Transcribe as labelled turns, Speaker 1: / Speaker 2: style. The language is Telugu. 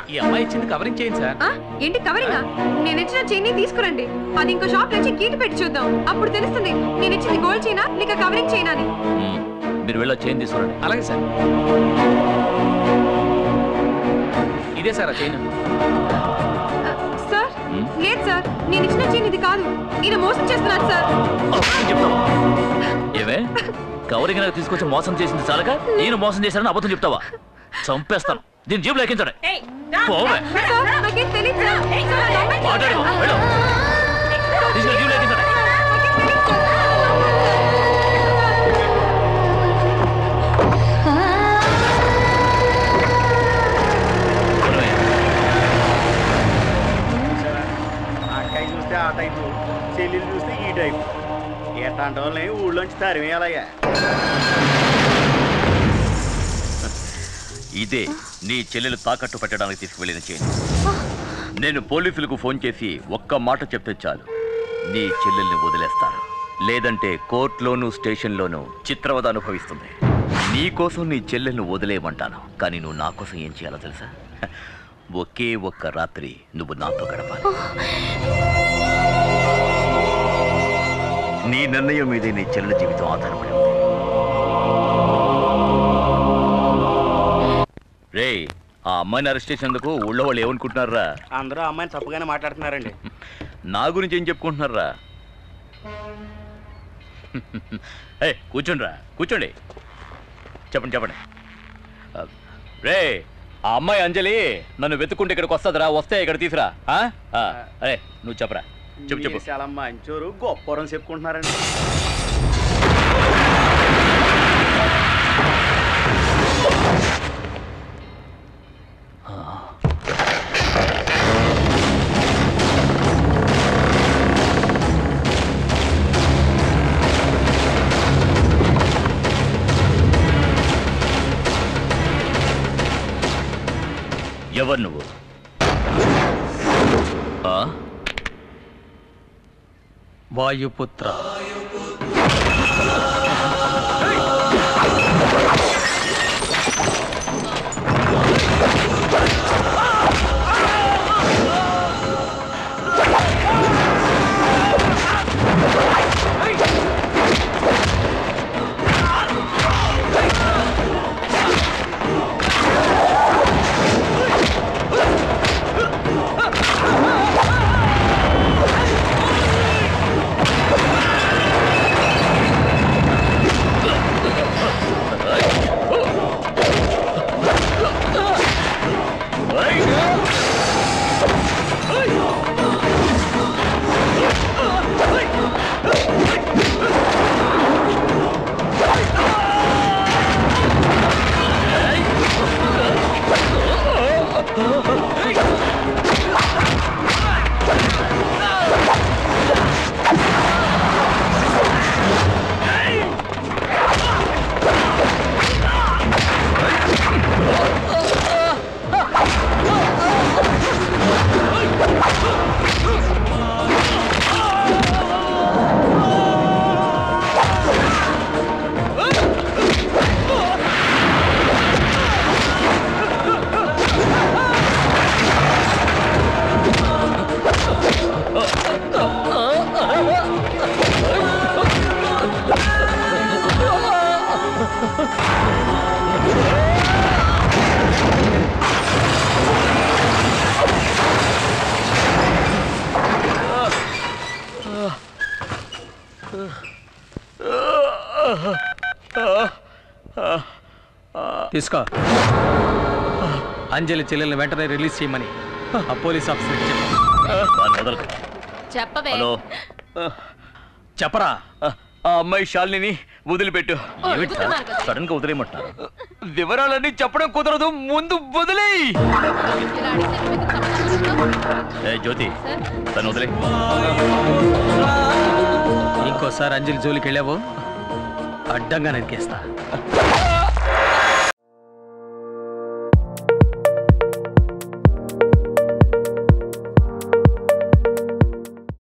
Speaker 1: ఈ అమ్మాయి ఇచ్చింది కవరింగ్ చేయండి సార్
Speaker 2: ఆ? ఏంటి కవరింగా నేను ఇచ్చిన చైన్ తీసుకురండి అది ఇంకో షాప్ నుంచి గీటు పెట్టి చూద్దాం అప్పుడు తెలుస్తుంది నేను ఇచ్చింది గోల్డ్ చైనా లేక కవరింగ్ చైనా అని
Speaker 3: మ్మ్. మీరు వెళ్ళి చైన్ తీసుకురండి
Speaker 1: అలాగే సార్ ఇదే సార్ ఆ చైన్
Speaker 2: ఆ, సార్
Speaker 3: హ్మ్?
Speaker 2: లేదు సార్ నేను ఇచ్చిన చైన్ ఇది కాదు ఈయన మోసం చేస్తున్నాడు సార్
Speaker 3: అబద్ధం చెప్తావా ఏమే కవరింగ్ నాకు తీసుకొచ్చి మోసం చేసింది చాలక నేను మోసం చేశానని అబద్ధం చెప్తావా చంపేస్తాను దీని జీబులో ఎక్కించండి పోవే
Speaker 2: సార్ నాకేం తెలియదు సార్ సార్, నా దొంగ
Speaker 3: మాట్లాడు వెళ్ళు తీసుకెళ్ళి జీబులో ఎక్కించండి
Speaker 2: నాకేం తెలీదు సార్.
Speaker 3: వెళ్ళవే.
Speaker 4: అక్కయ్య చూస్తే ఆ టైపు చెల్లెలు చూస్తే ఈ టైపు ఎట్లాంటి వాళ్ళని ఊళ్ళోంచి తరిమేయాలయ్యా
Speaker 3: ఇదే నీ చెల్లెలు తాకట్టు పెట్టడానికి తీసుకువెళ్ళిన చైన్ నేను పోలీసులకు ఫోన్ చేసి ఒక్క మాట చెప్తే చాలు నీ చెల్లెల్ని వదిలేస్తారు లేదంటే కోర్టులోనూ స్టేషన్లోనూ చిత్రవద అనుభవిస్తుంది నీ కోసం నీ చెల్లెల్ని వదిలేయమంటాను కానీ నువ్వు నా కోసం ఏం చేయాలో తెలుసా ఒకే ఒక్క రాత్రి నువ్వు నాతో గడపాలి నీ నిర్ణయం మీదే నీ చెల్లెల జీవితం ఆధారపడి ఉంది రే ఆ అమ్మాయిని అరెస్ట్ చేసేందుకు ఊళ్ళో వాళ్ళు ఏమనుకుంటున్నారా
Speaker 4: అందరూ ఆ అమ్మాయిని తప్పుగానే మాట్లాడుతున్నారండి
Speaker 3: నా గురించి ఏం చెప్పుకుంటున్నారా ఏ కూర్చోండిరా కూర్చోండి చెప్పండి చెప్పండి ఆ, రే ఆ అమ్మాయి అంజలి నన్ను వెతుక్కుంటే ఇక్కడికి వస్తుందిరా వస్తే ఇక్కడ తీసురా ఆ? ఆ, అరే నువ్వు చెప్పరా చెప్పు చెప్పు
Speaker 4: మీరు చాలా మంచోరు గొప్పరం చెప్పుకుంటున్నారండి
Speaker 3: ఎవరు నువ్వు ఆ?
Speaker 1: వాయుపుత్ర తీసుకో అంజలి చెల్లెల్ని వెంటనే రిలీజ్ చేయమని ఆ పోలీస్ ఆఫీసర్కి చెప్పు
Speaker 3: దాన్ని వదలకు.
Speaker 5: చెప్పవే
Speaker 3: హలో
Speaker 1: చెప్పరా
Speaker 3: ఆ, ఆ అమ్మాయి శాలిని వదిలిపెట్టు
Speaker 5: అడుగుతున్నారు కదా.
Speaker 3: సడన్ గా వదిలేయమంటున్నారు వివరాలన్నీ చెప్పడం కుదరదు ముందు వదిలేయి
Speaker 5: ఇలా అడిగితే నువ్వు ఎందుకు సమాధానం చెప్తావు?
Speaker 3: ఏ జ్యోతి
Speaker 5: సార్
Speaker 3: తను వదిలే
Speaker 1: ఇంకోసారి అంజలి జోలికి వెళ్ళావు అడ్డంగా నరికేస్తా